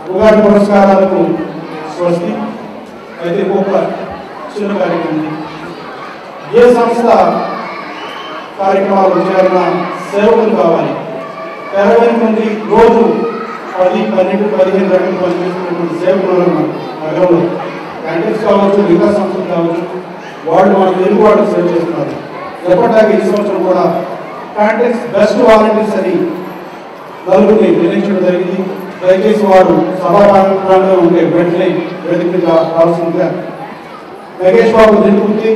ఉగాది పురస్కారాలకు స్వస్తి అయితే ఒక చిన్న కార్యక్రమం ఉంది. ఏ సంస్థ కార్యక్రమాలు చేయాలన్నా సేవకులు కావాలి ఇరవై మంది రోజు పది పన్నెండు పదిహేను గంటలు పనిచేస్తున్నటువంటి సేవకులు ఉన్నారు మన నగరంలో క్యాంటీన్స్ కావచ్చు మిగతా సంస్థలు కావచ్చు వాళ్ళు మన తెలుగు వాళ్ళు సేవ చేస్తున్నారు ఎప్పటిలాగా ఈ సంవత్సరం కూడా క్యాంటీన్స్ బెస్ట్ వాలంటీర్స్ అని నలుగురిని నిర్ణయించడం జరిగింది దయచేసి వారు సభా ప్రాంగణంలో ఉంటే వెంటనే వేదికగా రావాల్సిందిగా నగేష్ బాబు దింపుకి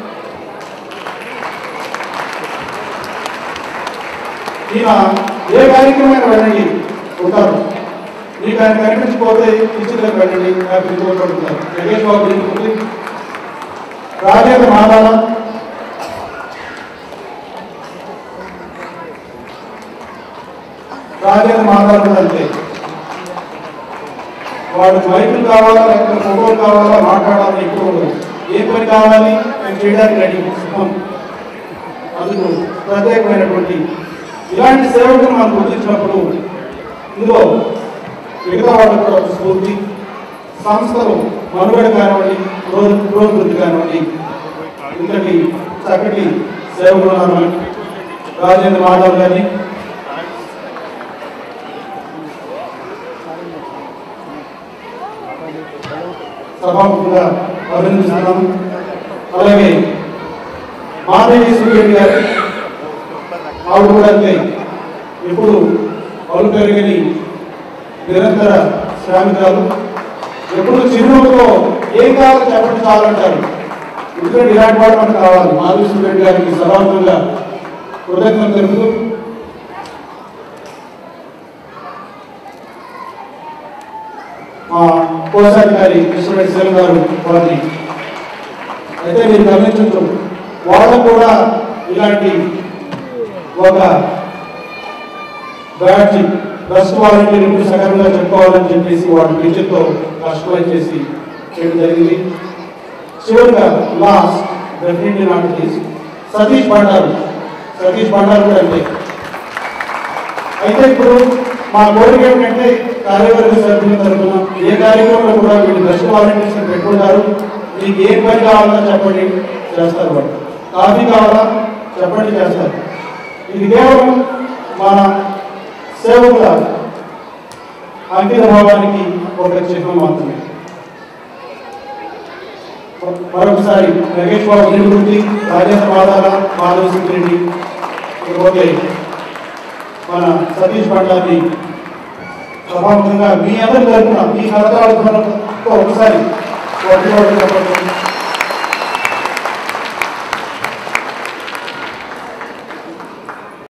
ఈయన ఏ కార్యక్రమం వెళ్ళండి ఉంటారు మీకు ఆయన కనిపించకపోతే టీచర్లకు వెళ్ళండి లేకపోతే ఇంకొకటి ఉంటారు నగేష్ బాబు దింపుకి రాజేంద్ర మాదాల రాజేంద్ర మాదాల కూడా అంతే వాడు మైకులు కావాలా లేకపోతే ఫోటోలు కావాలా మాట్లాడాలని ఎక్కువ ఉండదు. ఏ పని కావాలి నేను చేయడానికి రెడీ సిద్ధం అందుకు ప్రత్యేకమైనటువంటి ఇలాంటి సేవకులు మనం గుర్తించినప్పుడు ఇందులో మిగతా వాళ్ళకు కూడా ఒక స్ఫూర్తి సంస్థలు మనుగడ కానివ్వండి రోజు పురోభివృద్ధి కానివ్వండి ఇంతటి చక్కటి సేవకులు ఉన్నారు రాజేంద్ర మాధవ్ గారిని సభాముఖంగా అభినందిస్తున్నాను అలాగే మాధవి సురేష్ గారు ఆవిడ కూడా అంతే ఎప్పుడు పలు పెరిగని నిరంతర శ్రామికురాలు ఎప్పుడు చిరునవ్వుతో ఏం కావాలో చెప్పండి చాలంటారు ఎందుకంటే ఇలాంటి వాడు మనకు కావాలి మాధవి సురేష్ గారికి సభాముఖంగా కృతజ్ఞతలు తెలుపుతూ మా కోశాధికారి కృష్ణరెడ్డి శివ గారు వారిని అయితే మీరు గమనించచ్చు వాళ్ళకు కూడా ఇలాంటి ఒక బ్యాడ్జ్ బెస్ట్ వాలంటీర్ ఇప్పుడు సగంగా చెప్పుకోవాలని చెప్పేసి వాళ్ళ టీచర్తో కస్టమైజ్ చేసి చేయడం జరిగింది చివరిగా last definitely not least Satish Bandaru Satish Bandaru కూడా అంతే అయితే ఇప్పుడు మా కోరిక ఏమిటంటే కార్యవర్గ సభ్యుల తరఫున ఏ కార్యక్రమంలో కూడా వీళ్ళు బెస్ట్ వాలంటీర్స్ పెట్టుకుంటారు మీకు ఏ పని కావాలో చెప్పండి చేస్తారు వాళ్ళు కాఫీ కావాలా చెప్పండి చేస్తారు ఇది కేవలం మన సేవకుల అంకిత భావానికి ఒక చిహ్నం మాత్రమే మరొకసారి నగేష్ బాబు నిరుమూర్తి రాజేంద్ర మాదాల మాధవ్ సింగ్ రెడ్డి ఇకపోతే మన సతీష్ భండారి సభాముఖంగా మీ అందరి తరఫున మీ కలతాడుతున్న ఒకసారి ఒకటి ఒకటి చెప్పండి